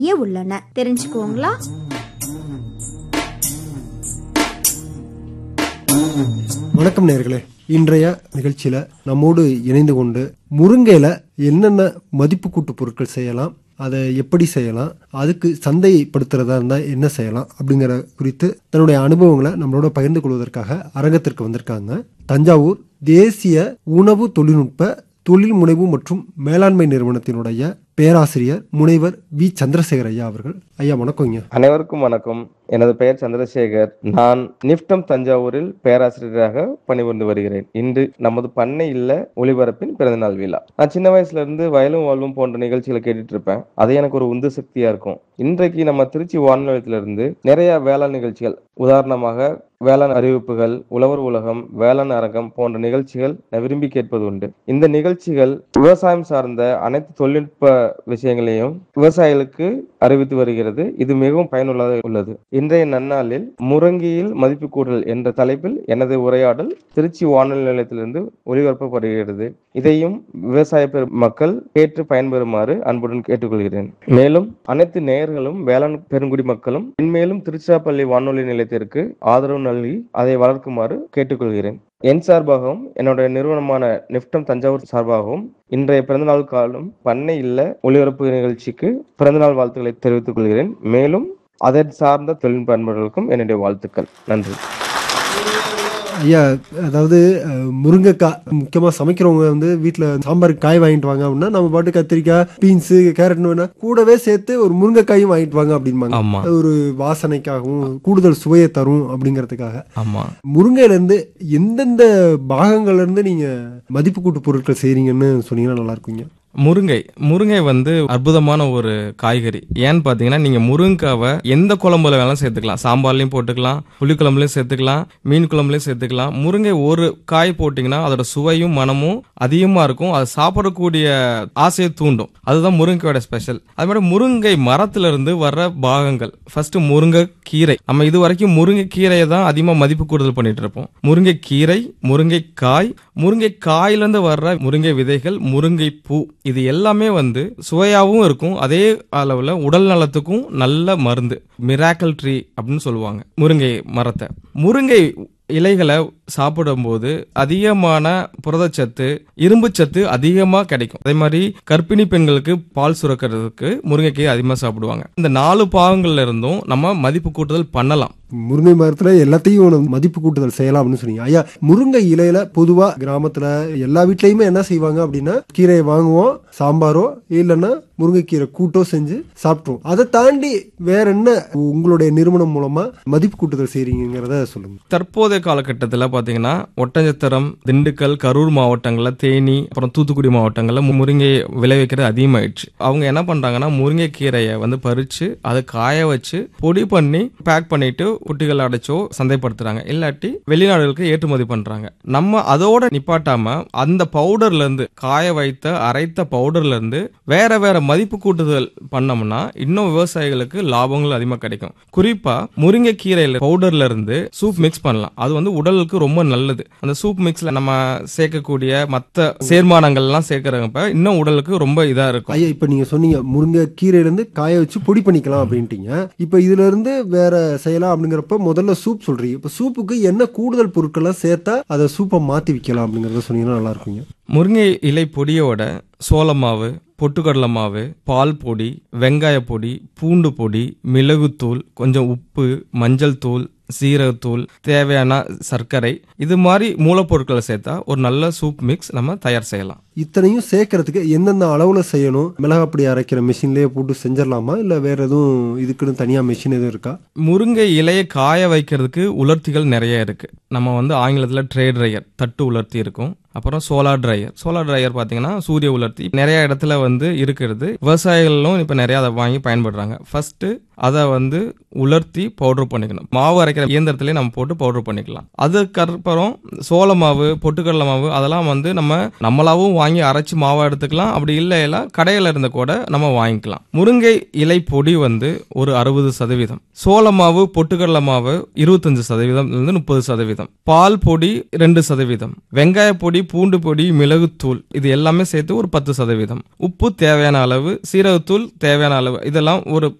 நிறைய உள்ளன தெரிஞ்சுக்குவோங்களா வணக்கம் நேர்களே இன்றைய நிகழ்ச்சியில நம்மோடு இணைந்து கொண்டு முருங்கையில என்னென்ன மதிப்பு கூட்டு பொருட்கள் செய்யலாம் அதை எப்படி செய்யலாம் அதுக்கு சந்தைப்படுத்துறதா இருந்தா என்ன செய்யலாம் அப்படிங்கிற குறித்து தன்னுடைய அனுபவங்களை நம்மளோட பகிர்ந்து கொள்வதற்காக அரங்கத்திற்கு வந்திருக்காங்க தஞ்சாவூர் தேசிய உணவு தொழில்நுட்ப தொழில் முனைவு மற்றும் மேலாண்மை நிறுவனத்தினுடைய பேராசிரியர் முனைவர் வி சந்திரசேகர் ஐயா அவர்கள் ஐயா வணக்கங்க அனைவருக்கும் வணக்கம் எனது பெயர் சந்திரசேகர் நான் நிப்டம் தஞ்சாவூரில் பேராசிரியராக பணிபுரிந்து வருகிறேன் இன்று நமது பண்ணை இல்ல ஒளிபரப்பின் பிறந்தநாள் விழா நான் சின்ன வயசுல இருந்து வயலும் வாழ்வும் போன்ற நிகழ்ச்சிகளை கேட்டுட்டு இருப்பேன் அது எனக்கு ஒரு உந்து சக்தியா இருக்கும் இன்றைக்கு நம்ம திருச்சி வானொலியத்துல இருந்து நிறைய வேளாண் நிகழ்ச்சிகள் உதாரணமாக வேளாண் அறிவிப்புகள் உழவர் உலகம் வேளாண் அரங்கம் போன்ற நிகழ்ச்சிகள் நான் விரும்பி கேட்பது உண்டு இந்த நிகழ்ச்சிகள் விவசாயம் சார்ந்த அனைத்து தொழில்நுட்ப விஷயங்களையும் விவசாயிகளுக்கு அறிவித்து வருகிறது இது மிகவும் பயனுள்ளதாக உள்ளது இன்றைய நன்னாளில் முருங்கையில் மதிப்பு கூடல் என்ற தலைப்பில் எனது உரையாடல் திருச்சி வானொலி நிலையத்திலிருந்து ஒளிபரப்பப்படுகிறது இதையும் விவசாய பெரு- மக்கள் கேட்டு பயன்பெறுமாறு அன்புடன் கேட்டுக்கொள்கிறேன் மேலும் அனைத்து நேயர்களும் வேளாண் பெருங்குடி மக்களும் இன்மேலும் திருச்சிராப்பள்ளி வானொலி நிலையத்திற்கு ஆதரவு நல்கி அதை வளர்க்குமாறு கேட்டுக்கொள்கிறேன் என் சார்பாகவும் என்னுடைய நிறுவனமான நிப்டம் தஞ்சாவூர் சார்பாகவும் இன்றைய பிறந்தநாள் காலம் பண்ணை இல்ல ஒளிபரப்பு நிகழ்ச்சிக்கு பிறந்தநாள் வாழ்த்துக்களை தெரிவித்துக் கொள்கிறேன் மேலும் அதை சார்ந்த தொழில்நுட்ப அன்பர்களுக்கும் என்னுடைய வாழ்த்துக்கள் நன்றி ஐயா அதாவது அஹ், முருங்கைக்காய் முக்கியமா சமைக்கிறவங்க வந்து வீட்ல சாம்பாருக்கு காய் வாங்கிட்டு வாங்க அப்படின்னா நம்ம பாட்டு கத்திரிக்காய் பீன்ஸ் கேரட் வேணா கூடவே சேர்த்து ஒரு முருங்கைக்காயும் வாங்கிட்டு வாங்க அப்படின்பாங்க ஆமா அது ஒரு வாசனைக்காகவும் கூடுதல் சுவையை தரும் அப்படிங்கிறதுக்காக ஆமா முருங்கையில இருந்து எந்தெந்த பாகங்கள்ல இருந்து நீங்க மதிப்பு கூட்டு பொருட்கள் செய்றீங்கன்னு சொன்னீங்கன்னா நல்லா இருக்குங்க முருங்கை முருங்கை வந்து அற்புதமான ஒரு காய்கறி ஏன்னு பாத்தீங்கன்னா நீங்க முருங்காவை எந்த குழம்புல வேணாலும் சேர்த்துக்கலாம் சாம்பார்லயும் போட்டுக்கலாம் புளி குழம்புலயும் சேர்த்துக்கலாம் மீன் குழம்புலயும் சேர்த்துக்கலாம் முருங்கை ஒரு காய் போட்டீங்கன்னா அதோட சுவையும் மனமும் அதிகமா இருக்கும் அது சாப்பிடக்கூடிய ஆசையை தூண்டும் அதுதான் முருங்கையோட ஸ்பெஷல் அது மாதிரி முருங்கை மரத்துல இருந்து வர்ற பாகங்கள் ஃபர்ஸ்ட் முருங்கை கீரை நம்ம இது வரைக்கும் முருங்கை கீரையை தான் அதிகமா மதிப்பு கூடுதல் பண்ணிட்டு இருப்போம் முருங்கை கீரை முருங்கை காய் முருங்கை காயிலிருந்து வர்ற முருங்கை விதைகள் முருங்கை பூ இது எல்லாமே வந்து சுவையாவும் இருக்கும் அதே அளவுல உடல் நலத்துக்கும் நல்ல மருந்து மிராக்கல் ட்ரீ அப்படின்னு சொல்லுவாங்க முருங்கை மரத்தை முருங்கை இலைகளை சாப்பிடும்போது அதிகமான புரதச்சத்து இரும்புச்சத்து அதிகமா கிடைக்கும் அதே மாதிரி கர்ப்பிணி பெண்களுக்கு பால் சுரக்கிறதுக்கு முருங்கைக்கீரை அதிகமா சாப்பிடுவாங்க இந்த நாலு பாகங்கள்ல இருந்தும் நம்ம மதிப்பு கூட்டுதல் பண்ணலாம் முருங்கை மரத்துல எல்லாத்தையும் நம்ம மதிப்பு கூட்டுதல் செய்யலாம் அப்படின்னு சொன்னீங்க ஐயா முருங்கை இலையில பொதுவா கிராமத்துல எல்லா வீட்லயுமே என்ன செய்வாங்க அப்படின்னா கீரையை வாங்குவோம் சாம்பாரோ இல்லைன்னா முருங்கைக்கீரை கூட்டோ செஞ்சு சாப்பிட்ருவோம் அதை தாண்டி வேற என்ன உங்களுடைய நிறுவனம் மூலமா மதிப்பு கூட்டுதல் செய்றீங்கிறத சொல்லுங்க தற்போதைய காலகட்டத்தில் பார்த்தீங்கன்னா ஒட்டஞ்சத்திரம் திண்டுக்கல் கரூர் மாவட்டங்களில் தேனி அப்புறம் தூத்துக்குடி மாவட்டங்களில் முருங்கை விளைவிக்கிறது அதிகமாயிடுச்சு அவங்க என்ன பண்றாங்கன்னா முருங்கை கீரையை வந்து பறிச்சு அதை காய வச்சு பொடி பண்ணி பேக் பண்ணிட்டு குட்டிகள் அடைச்சோ சந்தைப்படுத்துறாங்க இல்லாட்டி வெளிநாடுகளுக்கு ஏற்றுமதி பண்றாங்க நம்ம அதோட நிப்பாட்டாம அந்த பவுடர்ல இருந்து காய வைத்த அரைத்த பவுடர்ல இருந்து வேற வேற மதிப்பு கூட்டுதல் பண்ணோம்னா இன்னும் விவசாயிகளுக்கு லாபங்கள் அதிகமா கிடைக்கும் குறிப்பா முருங்கை கீரையில பவுடர்ல இருந்து சூப் மிக்ஸ் பண்ணலாம் அது வந்து உடலுக்கு ரொம்ப நல்லது அந்த சூப் மிக்ஸ்ல நம்ம சேர்க்கக்கூடிய மத்த சேர்மானங்கள் எல்லாம் சேர்க்கறப்ப இன்னும் உடலுக்கு ரொம்ப இதா இருக்கும் ஐயா இப்ப நீங்க சொன்னீங்க முருங்கை கீரையில இருந்து காய வச்சு பொடி பண்ணிக்கலாம் அப்படின்ட்டீங்க இப்ப இதுல இருந்து வேற செய்யலாம் அப்படிங்கிறப்ப முதல்ல சூப் சொல்றீங்க இப்ப சூப்புக்கு என்ன கூடுதல் பொருட்கள்லாம் சேர்த்தா அதை சூப்பை மாத்தி விற்கலாம் அப்படிங்கறத சொன்னீங்கன்னா நல்லா இருக்குங்க முருங்கை இலை பொடியோட சோள மாவு பொட்டுக்கடலை மாவு பால் பொடி வெங்காய பொடி பூண்டு பொடி மிளகுத்தூள் கொஞ்சம் உப்பு மஞ்சள் தூள் சீரகத்தூள் தேவையான சர்க்கரை இது மாதிரி மூலப்பொருட்களை சேர்த்தா ஒரு நல்ல சூப் மிக்ஸ் நம்ம தயார் செய்யலாம் இத்தனையும் சேர்க்கறதுக்கு எந்தெந்த அளவுல செய்யணும் மிளகாப்பொடி அரைக்கிற மிஷின்லயே போட்டு செஞ்சிடலாமா இல்ல வேற எதுவும் இதுக்குன்னு தனியா மிஷின் எதுவும் இருக்கா முருங்கை இலையை காய வைக்கிறதுக்கு உலர்த்திகள் நிறைய இருக்கு நம்ம வந்து ஆங்கிலத்தில் ட்ரே ட்ரையர் தட்டு உலர்த்தி இருக்கும் அப்புறம் சோலார் ட்ரையர் சோலார் ட்ரையர் பார்த்தீங்கன்னா சூரிய உலர்த்தி நிறைய இடத்துல வந்து இருக்கிறது விவசாயிகளும் இப்போ நிறைய அதை வாங்கி பயன்படுறாங்க ஃபர்ஸ்ட் அதை வந்து உலர்த்தி பவுடர் பண்ணிக்கணும் மாவு அரைக்கிற இயந்திரத்திலே நம்ம போட்டு பவுடர் பண்ணிக்கலாம் அதுக்கப்புறம் சோள மாவு பொட்டுக்கடலை மாவு அதெல்லாம் வந்து நம்ம நம்மளாவும் வாங்கி அரைச்சு மாவா எடுத்துக்கலாம் அப்படி இல்லையில கடையில இருந்த கூட நம்ம வாங்கிக்கலாம் முருங்கை இலை பொடி வந்து ஒரு அறுபது சதவீதம் சோள மாவு பொட்டுக்கடலை மாவு இருபத்தஞ்சு சதவீதம் இருந்து முப்பது சதவீதம் பால் பொடி ரெண்டு சதவீதம் வெங்காய பொடி பூண்டு பொடி மிளகுத்தூள் இது எல்லாமே சேர்த்து ஒரு பத்து சதவீதம் உப்பு தேவையான அளவு சீரகத்தூள் தேவையான அளவு இதெல்லாம் ஒரு